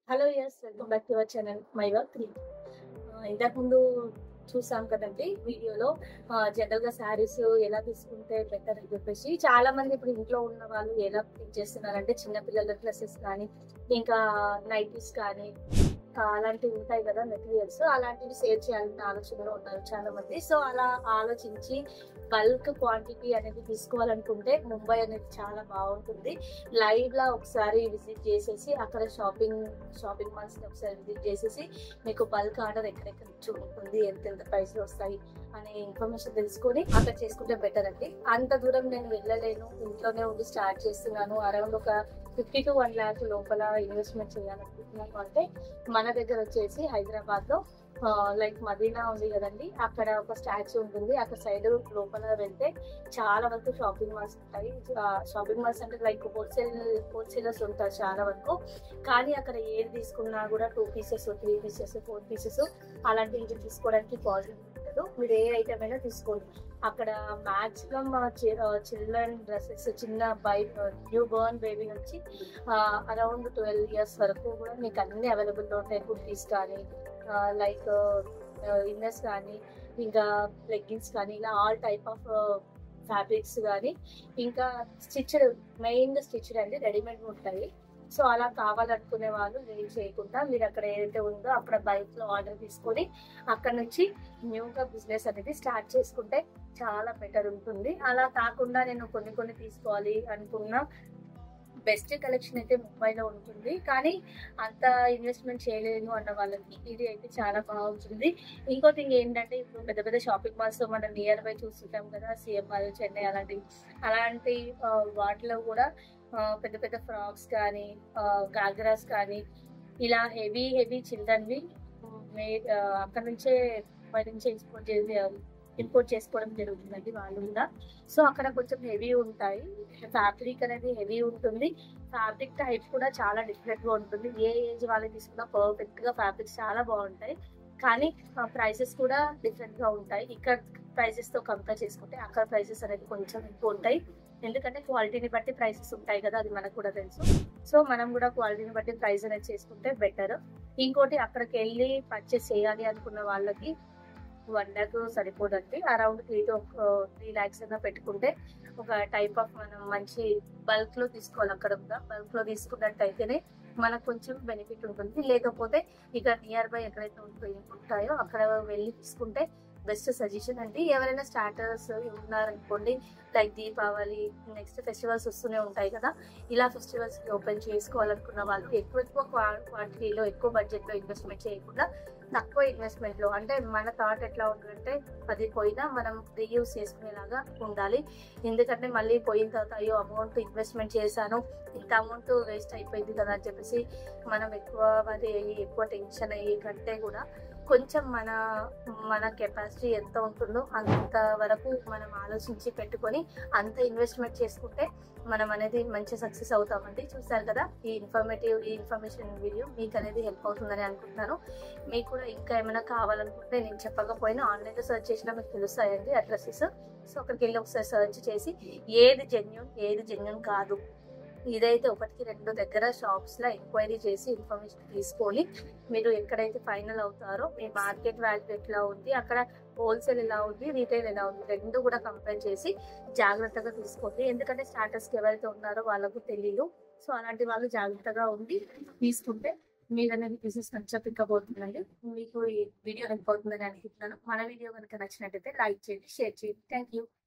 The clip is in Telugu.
hello yes welcome back to our channel మైవా త్రీ ఇంతకుముందు చూసాం కదండి వీడియోలో జనరల్ గా శారీస్ ఎలా తీసుకుంటే బెటర్ అని చెప్పేసి చాలా మంది ఇప్పుడు ఇంట్లో ఉన్న వాళ్ళు ఎలా థింక్ చేస్తున్నారంటే చిన్న పిల్లల డ్రెస్సెస్ కానీ ఇంకా నైటీస్ కానీ ఆ, అలాంటివి ఉంటాయి కదా మెటీరియల్స్ అలాంటివి సేల్ చేయాలనే ఆలోచనలో ఉన్నారు చాలా మంది సో అలా ఆలోచించి బల్క్ క్వాంటిటీ అనేది తీసుకోవాలనుకుంటే ముంబై అనేది చాలా బాగుంటుంది లైవ్ లా ఒకసారి విజిట్ చేసేసి అక్కడ షాపింగ్ షాపింగ్ మాల్స్ ని ఒకసారి విజిట్ చేసేసి మీకు బల్క్ ఆర్డర్ ఎక్కడెక్కడ నుంచి ఉంటుంది ఎంత ఎంత ప్రైస్ వస్తాయి అనే ఇన్ఫర్మేషన్ తెలుసుకొని అక్కడ చేసుకుంటే బెటర్ అండి అంత దూరం నేను వెళ్ళలేను ఇంట్లోనే ఉండి స్టార్ట్ చేస్తున్నాను అరౌండ్ ఒక ఫిఫ్టీ టు వన్ ల్యాక్ లోపల ఇన్వెస్ట్మెంట్ చేయాలనుకుంటున్నాను అంటే మన దగ్గర వచ్చేసి హైదరాబాద్ లో లైక్ మదీనా ఉంది కదండి అక్కడ ఒక స్టాచ్యూ ఉంటుంది అక్కడ సైడ్ లోపల వెళ్తే చాలా వరకు షాపింగ్ మాల్స్ ఉంటాయి షాపింగ్ మాల్స్ అంటే లైక్ హోల్సేల్ హోల్సేలర్స్ ఉంటారు చాలా వరకు కానీ అక్కడ ఏది తీసుకున్నా కూడా two pieces three pieces four pieces అలాంటివి తీసుకోవడానికి పాజిటివ్ ఉండదు మీరు ఏ ఐటమ్ అయినా తీసుకోండి అక్కడ మాక్సిమం చిల్డ్రన్ డ్రెస్సెస్ చిన్న బై న్యూ బోర్న్ బేబీ నుంచి అరౌండ్ ట్వెల్వ్ ఇయర్స్ వరకు కూడా మీకు అన్ని అవైలబుల్లో ఉంటాయి కుర్తీస్ కానీ లైక్ ఇన్నర్స్ కానీ ఇంకా లెగ్గిన్స్ కానీ ఇలా ఆల్ టైప్ ఆఫ్ ఫ్యాబ్రిక్స్ కానీ ఇంకా స్టిచ్డ్ మెయిన్ స్టిచ్డ్ అండి రెడీమేడ్ ఉంటాయి సో అలా కావాలనుకునే వాళ్ళు లేట్ చేయకుండా మీరు అక్కడ ఏదైతే ఉందో అక్కడ బైక్ లో ఆర్డర్ తీసుకొని అక్కడ నుంచి న్యూగా బిజినెస్ అనేది స్టార్ట్ చేసుకుంటే చాలా బెటర్ ఉంటుంది అలా కాకుండా నేను కొన్ని కొన్ని తీసుకోవాలి అనుకున్నా బెస్ట్ కలెక్షన్ అయితే ముంబైలో ఉంటుంది కానీ అంత ఇన్వెస్ట్మెంట్ చేయలేను అన్న వాళ్ళకి ఇది అయితే చాలా బాగుంటుంది ఇంకో థింగ్ ఏంటంటే ఇప్పుడు పెద్ద పెద్ద షాపింగ్ మాల్స్ మనం నియర్ బై చూస్తుంటాం కదా సిఎంఆర్ చెన్నై అలాంటి అలాంటి ఆ, వాటిలో కూడా ఆ, పెద్ద పెద్ద ఫ్రాక్స్ కానీ గాగ్రాస్ కానీ ఇలా హెవీ హెవీ చిల్డ్రన్వి అక్కడ నుంచే బయట నుంచి ఎక్స్పోర్ట్ చేసి ఇంపోర్ట్ చేసుకోవడం జరుగుతుందండి వాళ్ళు కూడా సో అక్కడ కొంచెం హెవీ ఉంటాయి ఫ్యాబ్రిక్ అనేది హెవీ ఉంటుంది ఫ్యాబ్రిక్ టైప్ కూడా చాలా డిఫరెంట్ గా ఉంటుంది ఏ ఏజ్ వాళ్ళు తీసుకున్నా పర్ఫెక్ట్ గా ఫ్యాబ్రిక్స్ చాలా బాగుంటాయి కానీ ప్రైసెస్ కూడా డిఫరెంట్ గా ఉంటాయి ఇక్కడ ప్రైసెస్ తో కంపేర్ చేసుకుంటే అక్కడ ప్రైసెస్ అనేది కొంచెం ఎక్కువ ఉంటాయి ఎందుకంటే క్వాలిటీని బట్టి ప్రైసెస్ ఉంటాయి కదా అది మనకు కూడా తెలుసు సో మనం కూడా క్వాలిటీని బట్టి ప్రైస్ అనేది చేసుకుంటే బెటర్ ఇంకోటి అక్కడికి వెళ్ళి పర్చేస్ చేయాలి అనుకున్న వాళ్ళకి వన్ ల్యాక్ సరిపోదండి around three to three lakhs అయినా పెట్టుకుంటే ఒక టైప్ ఆఫ్ మనం మంచి బల్క్ లో తీసుకోవాలి అక్కడ కూడా బల్క్ లో తీసుకున్నట్టయితేనే మనకు కొంచెం బెనిఫిట్ ఉంటుంది లేకపోతే ఇక నియర్ బై ఎక్కడైతే ఉంటాయో ఉంటాయో అక్కడ వెళ్ళి తీసుకుంటే బెస్ట్ సజెషన్ అండి ఎవరైనా స్టార్టర్స్ ఉన్నారనుకోండి లైక్ దీపావళి నెక్స్ట్ ఫెస్టివల్స్ వస్తూనే ఉంటాయి కదా ఇలా ఫెస్టివల్స్ ఓపెన్ చేసుకోవాలనుకున్న వాళ్ళు ఎక్కువ ఎక్కువ క్వాంటిటీలో ఎక్కువ బడ్జెట్ లో ఇన్వెస్ట్మెంట్ చేయకుండా తక్కువ ఇన్వెస్ట్మెంట్ లో అంటే మన థాట్ ఎట్లా ఉంటుందంటే అది పోయినా మనం రీయూస్ చేసుకునేలాగా ఉండాలి ఎందుకంటే మళ్ళీ పోయిన తర్వాత అయ్యో అమౌంట్ ఇన్వెస్ట్మెంట్ చేశాను ఇంత అమౌంట్ వేస్ట్ అయిపోయింది కదా అని చెప్పేసి మనం ఎక్కువ అది అయ్యి ఎక్కువ టెన్షన్ అయ్యి కంటే కూడా కొంచెం మన మన కెపాసిటీ ఎంత ఉంటుందో అంత వరకు మనం ఆలోచించి పెట్టుకొని అంత ఇన్వెస్ట్మెంట్ చేసుకుంటే మనం అనేది మంచి సక్సెస్ అవుతామండి చూసారు కదా ఈ ఇన్ఫర్మేటివ్ ఈ ఇన్ఫర్మేషన్ వీడియో మీకు అనేది హెల్ప్ అవుతుందని అనుకుంటున్నాను మీకు కూడా ఇంకా ఏమైనా కావాలనుకుంటే నేను చెప్పకపోయినా ఆన్లైన్లో సెర్చ్ చేసినా మీకు తెలుస్తాయండి అడ్రసెస్ సో అక్కడికి వెళ్ళి ఒకసారి సెర్చ్ చేసి ఏది జెన్యున్ ఏది జెన్యున్ కాదు ఇదైతే ఒకటికి రెండు దగ్గర షాప్స్ లో ఎంక్వైరీ చేసి ఇన్ఫర్మేషన్ తీసుకొని మీరు ఎక్కడైతే ఫైనల్ అవుతారో మీ మార్కెట్ వాల్యూ ఎట్లా ఉంది అక్కడ హోల్సేల్ ఎలా ఉంది రీటైల్ ఎలా ఉంది రెండు కూడా కంపేర్ చేసి జాగ్రత్తగా తీసుకోండి ఎందుకంటే స్టార్టర్స్ కి ఎవరైతే ఉన్నారో వాళ్ళకు తెలియదు సో అలాంటి వాళ్ళు జాగ్రత్తగా ఉండి తీసుకుంటే మీరు అనేది బిజినెస్ మంచిగా పికప్ అవుతుందండి మీకు ఈ వీడియో హెల్ప్ అవుతుందని అనుకుంటున్నాను మన వీడియో కనుక నచ్చినట్టయితే లైక్ చేయండి షేర్ చేయండి థ్యాంక్ యూ